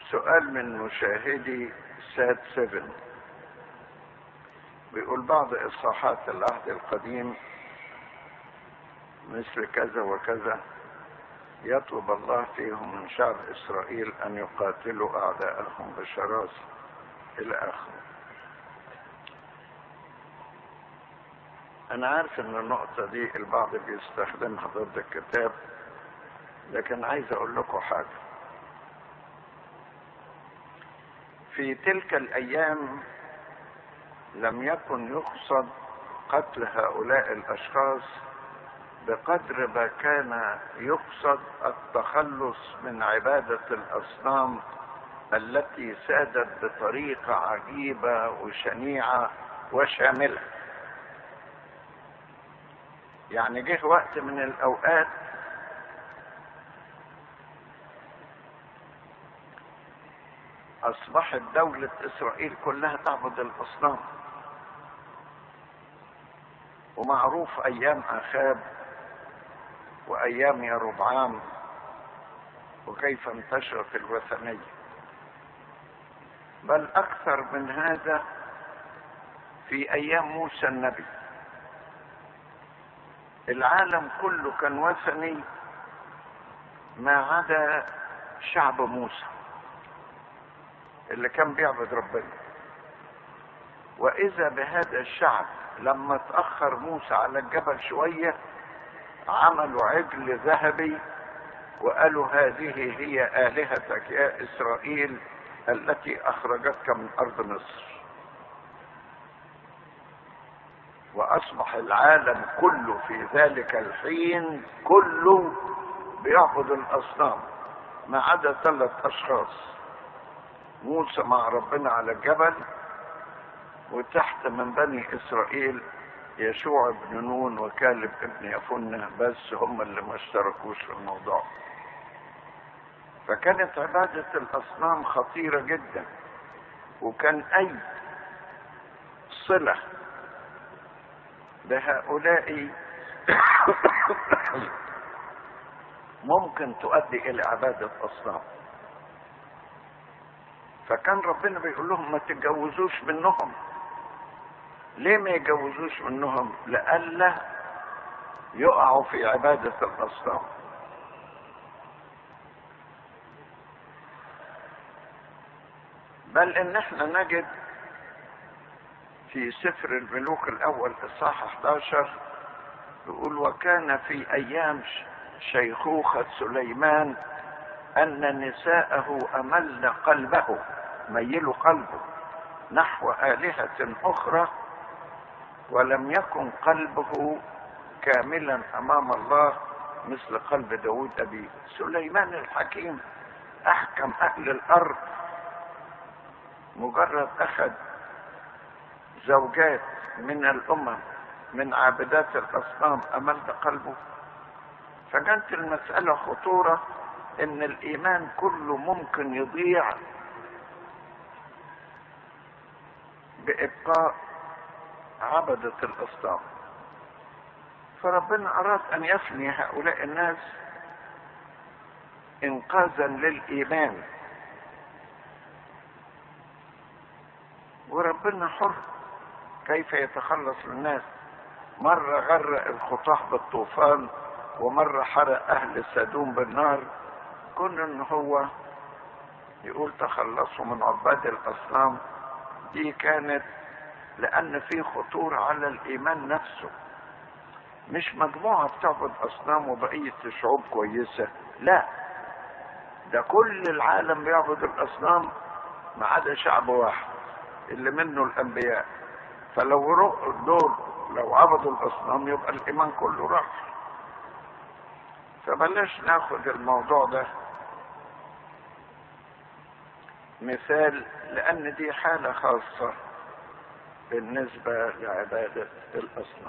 سؤال من مشاهدي سات سيفن بيقول بعض إصحاحات العهد القديم مثل كذا وكذا يطلب الله فيهم من شعب إسرائيل أن يقاتلوا أعداءهم بشراسة إلى آخره أنا عارف إن النقطة دي البعض بيستخدمها ضد الكتاب لكن عايز أقول لكم حاجة في تلك الأيام لم يكن يقصد قتل هؤلاء الأشخاص بقدر ما كان يقصد التخلص من عبادة الأصنام التي سادت بطريقة عجيبة وشنيعة وشاملة يعني جه وقت من الأوقات أصبحت دولة إسرائيل كلها تعبد الأصنام ومعروف أيام أخاب وأيام يربعام وكيف انتشرت الوثنية بل أكثر من هذا في أيام موسى النبي العالم كله كان وثني ما عدا شعب موسى اللي كان بيعبد ربنا واذا بهذا الشعب لما تاخر موسى على الجبل شويه عملوا عجل ذهبي وقالوا هذه هي الهتك يا اسرائيل التي اخرجتك من ارض مصر واصبح العالم كله في ذلك الحين كله بيعبد الاصنام ما عدا ثلاث اشخاص موسى مع ربنا على الجبل وتحت من بني اسرائيل يشوع بن نون وكالب ابن يفنة بس هم اللي ما اشتركوش في الموضوع فكانت عبادة الأصنام خطيرة جدا وكان أي صلة بهؤلاء ممكن تؤدي إلى عبادة أصنام فكان ربنا بيقول لهم ما تتجوزوش منهم ليه ما يتجوزوش منهم لئلا يقعوا في عبادة الأصنام بل ان احنا نجد في سفر الملوك الاول اصحاح 11 يقول وكان في ايام شيخوخة سليمان ان نساءه املن قلبه ميلوا قلبه نحو آلهة أخرى ولم يكن قلبه كاملا أمام الله مثل قلب داود أبيه سليمان الحكيم أحكم أهل الأرض مجرد أخذ زوجات من الأمم من عابدات الأصنام أملت قلبه فكانت المسألة خطورة إن الإيمان كله ممكن يضيع بإبقاء عبدة الأصنام فربنا أراد أن يفني هؤلاء الناس إنقاذا للإيمان وربنا حر كيف يتخلص من الناس مرة غرق الخطاح بالطوفان ومرة حرق أهل سدوم بالنار كون إن هو يقول تخلصوا من عباد الأصنام دي كانت لأن في خطورة على الإيمان نفسه مش مجموعة بتعبد أصنام وبقية الشعوب كويسة لا ده كل العالم بيعبد الأصنام ما عدا شعب واحد اللي منه الأنبياء فلو دول لو عبدوا الأصنام يبقى الإيمان كله راح فبلاش ناخد الموضوع ده مثال لأن دي حالة خاصة بالنسبة لعبادة الأصنام